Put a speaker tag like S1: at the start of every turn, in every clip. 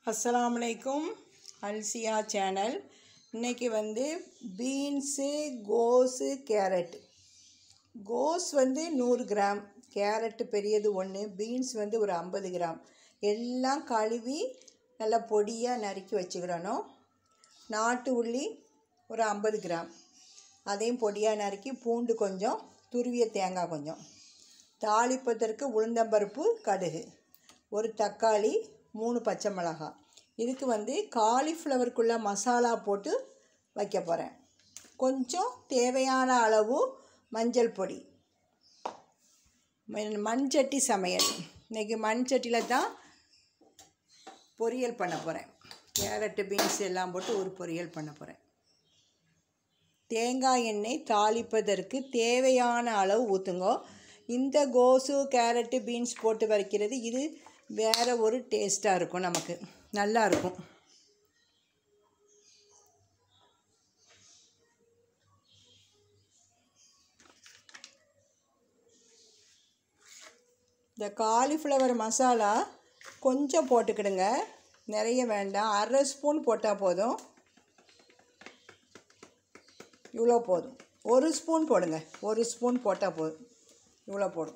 S1: அஸ்ஸலாமு அலைக்கும் அல்சியா சேனல் இன்னைக்கு வந்து பீன்ஸு கோஸு கேரட் கோஸ் வந்து நூறு கிராம் கேரட்டு பெரியது ஒன்று பீன்ஸ் வந்து ஒரு ஐம்பது கிராம் எல்லாம் கழுவி நல்லா பொடியாக நறுக்கி வச்சுக்கிடணும் நாட்டு உள்ளி ஒரு ஐம்பது கிராம் அதையும் பொடியாக நறுக்கி பூண்டு கொஞ்சம் துருவிய தேங்காய் கொஞ்சம் தாளிப்பதற்கு உளுந்தம்பருப்பு கடுகு ஒரு தக்காளி மூணு பச்சை மிளகாய் இதுக்கு வந்து காலிஃப்ளவருக்குள்ள மசாலா போட்டு வைக்க போகிறேன் கொஞ்சம் தேவையான அளவு மஞ்சள் பொடி மண்- மண்சட்டி சமையல் இன்றைக்கி மண் சட்டியில் தான் பொரியல் பண்ண போகிறேன் கேரட்டு பீன்ஸ் எல்லாம் போட்டு ஒரு பொரியல் பண்ண போகிறேன் தேங்காய் எண்ணெய் தாளிப்பதற்கு தேவையான அளவு ஊற்றுங்க இந்த கோஸு கேரட்டு பீன்ஸ் போட்டு வரைக்கிறது இது வேறு ஒரு டேஸ்ட்டாக இருக்கும் நமக்கு நல்லா இருக்கும் இந்த காலிஃப்ளவர் மசாலா கொஞ்சம் போட்டுக்கிடுங்க நிறைய வேண்டாம் அரை ஸ்பூன் போட்டால் போதும் இவ்வளோ போதும் ஒரு ஸ்பூன் போடுங்க ஒரு ஸ்பூன் போட்டால் போதும் இவ்வளோ போடும்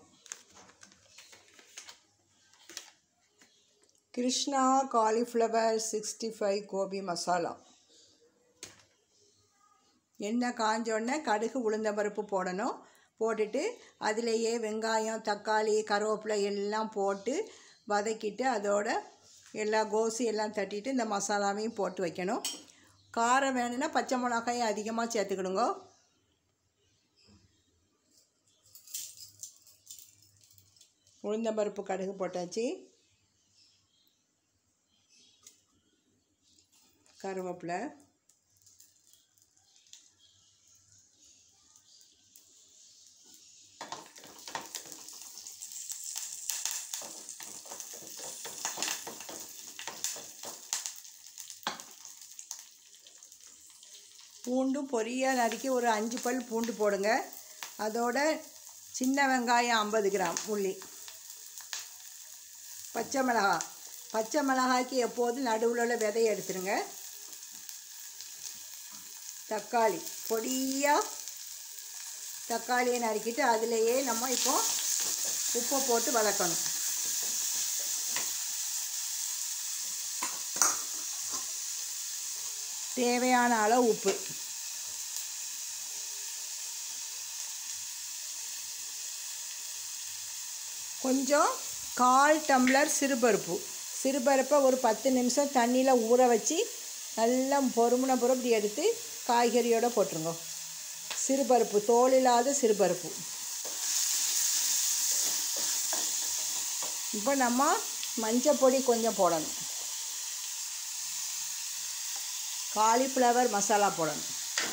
S1: Krishna cauliflower sixty five gobi masala எண்ணெய் காஞ்சோடனே கடுகு உளுந்தம்பருப்பு போடணும் போட்டுட்டு அதிலேயே வெங்காயம் தக்காளி கருவேப்பிலை எல்லாம் போட்டு வதக்கிட்டு அதோட எல்லா கோஸு எல்லாம் தட்டிட்டு இந்த மசாலாவையும் போட்டு வைக்கணும் காரம் வேணும்னா பச்சை மிளகாயை அதிகமாக சேர்த்துக்கிடுங்க உளுந்தம்பருப்பு கடுகு போட்டாச்சு கருவேப்பிலை பூண்டும் பொரியாக நறுக்கி ஒரு அஞ்சு பல் பூண்டு போடுங்க அதோட சின்ன வெங்காயம் ஐம்பது கிராம் உள்ளி பச்சை மிளகாய் பச்சை மிளகாய்க்கு எப்போதும் நடுவில் உள்ள விதையை எடுத்துருங்க தக்காளி பொடியாக தக்காளியை நறுக்கிட்டு அதிலேயே நம்ம இப்போ உப்பை போட்டு வதக்கணும் தேவையான அளவு உப்பு கொஞ்சம் கால் டம்ளர் சிறுபருப்பு சிறுபருப்பை ஒரு பத்து நிமிஷம் தண்ணியில் ஊற வச்சு நல்லா பொறுமுன பொறு இப்படி எடுத்து காய்கறியோடு போட்டுருங்க சிறுபருப்பு தோல் இல்லாத சிறுபருப்பு இப்போ நம்ம மஞ்சள் பொடி கொஞ்சம் போடணும் காலிஃப்ளவர் மசாலா போடணும்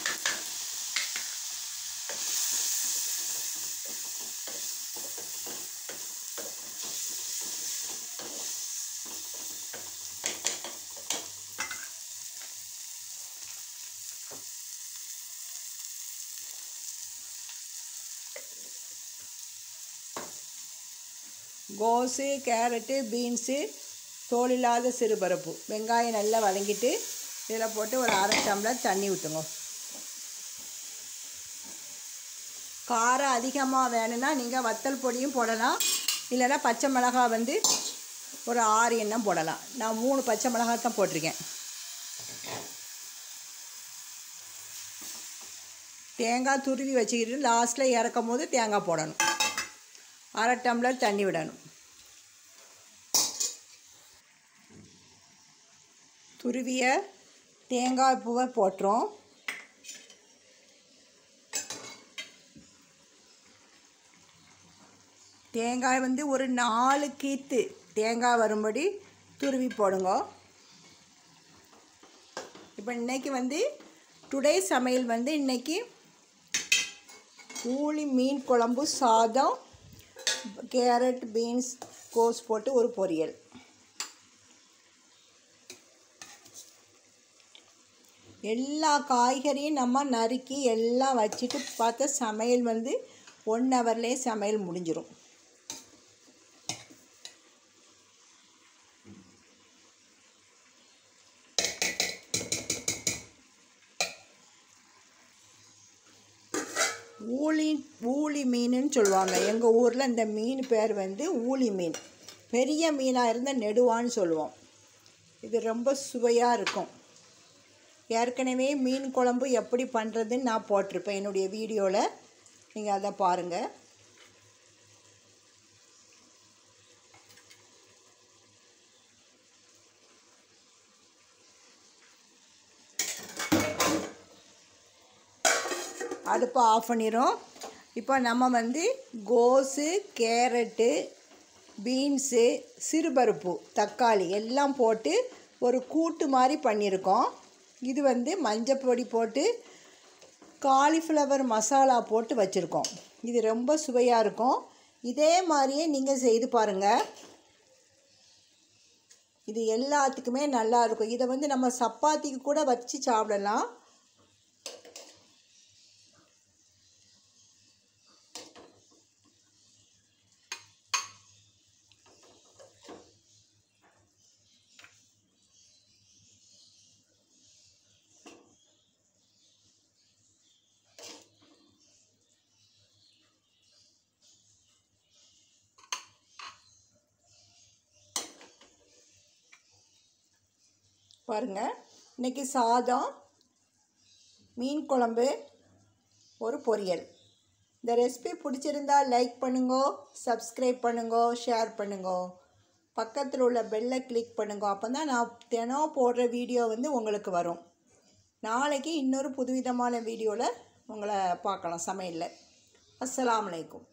S1: கோஸு கேரட்டு பீன்ஸு தோல் இல்லாத சிறுபருப்பு வெங்காயம் நல்லா வதங்கிட்டு இதில் போட்டு ஒரு அரை டம்ளர் தண்ணி ஊற்றுங்க காரம் அதிகமாக வேணும்னா நீங்கள் வத்தல் பொடியும் போடலாம் இல்லைன்னா பச்சை மிளகாய் வந்து ஒரு ஆறு எண்ணம் போடலாம் நான் மூணு பச்சை மிளகாய் தான் போட்டிருக்கேன் தேங்காய் துருவி வச்சுக்கிட்டு லாஸ்ட்டில் இறக்கும் போது தேங்காய் போடணும் அரை டம்ளர் தண்ணி விடணும் துருவிய தேங்காய் பூவை போட்டுரும் தேங்காய் வந்து ஒரு நாலு கீத்து தேங்காய் வரும்படி துருவி போடுங்க இப்போ இன்னைக்கு வந்து டுடே சமையல் வந்து இன்னைக்கு ஊளி மீன் குழம்பு சாதம் கேரட் பீன்ஸ் கோஸ் போட்டு ஒரு பொரியல் எல்லா காய்கறியும் நம்ம நறுக்கி எல்லாம் வச்சுட்டு பார்த்தா சமையல் வந்து ஒன் ஹவர்லேயே சமையல் முடிஞ்சிடும் ஊளி ஊளி மீனுன்னு சொல்லுவாங்க எங்கள் ஊரில் இந்த மீன் பேர் வந்து ஊளி மீன் பெரிய மீனாக இருந்தால் நெடுவான்னு சொல்லுவோம் இது ரொம்ப சுவையாக இருக்கும் ஏற்கனவே மீன் குழம்பு எப்படி பண்ணுறதுன்னு நான் போட்டிருப்பேன் என்னுடைய வீடியோவில் நீங்கள் அதை பாருங்கள் அடுப்பை ஆஃப் பண்ணிடும் இப்போ நம்ம வந்து கோஸு கேரட்டு பீன்ஸு சிறுபருப்பு தக்காளி எல்லாம் போட்டு ஒரு கூட்டு மாதிரி பண்ணியிருக்கோம் இது வந்து மஞ்சப்பொடி போட்டு காலிஃப்ளவர் மசாலா போட்டு வச்சுருக்கோம் இது ரொம்ப சுவையாக இருக்கும் இதே மாதிரியே நீங்கள் செய்து பாருங்கள் இது எல்லாத்துக்குமே நல்லா இருக்கும் இதை வந்து நம்ம சப்பாத்திக்கு கூட வச்சு சாப்பிடலாம் பாருங்கள் இன்றைக்கி சாதம் மீன் குழம்பு ஒரு பொரியல் இந்த ரெசிபி பிடிச்சிருந்தா லைக் பண்ணுங்கோ சப்ஸ்கிரைப் பண்ணுங்கோ ஷேர் பண்ணுங்கோ பக்கத்தில் உள்ள பெல்லை கிளிக் பண்ணுங்க அப்போ தான் நான் தினம் போடுற வீடியோ வந்து உங்களுக்கு வரும் நாளைக்கு இன்னொரு புதுவிதமான வீடியோவில் உங்களை பார்க்கலாம் சமையலில் அஸ்ஸலாமு அலைக்கும்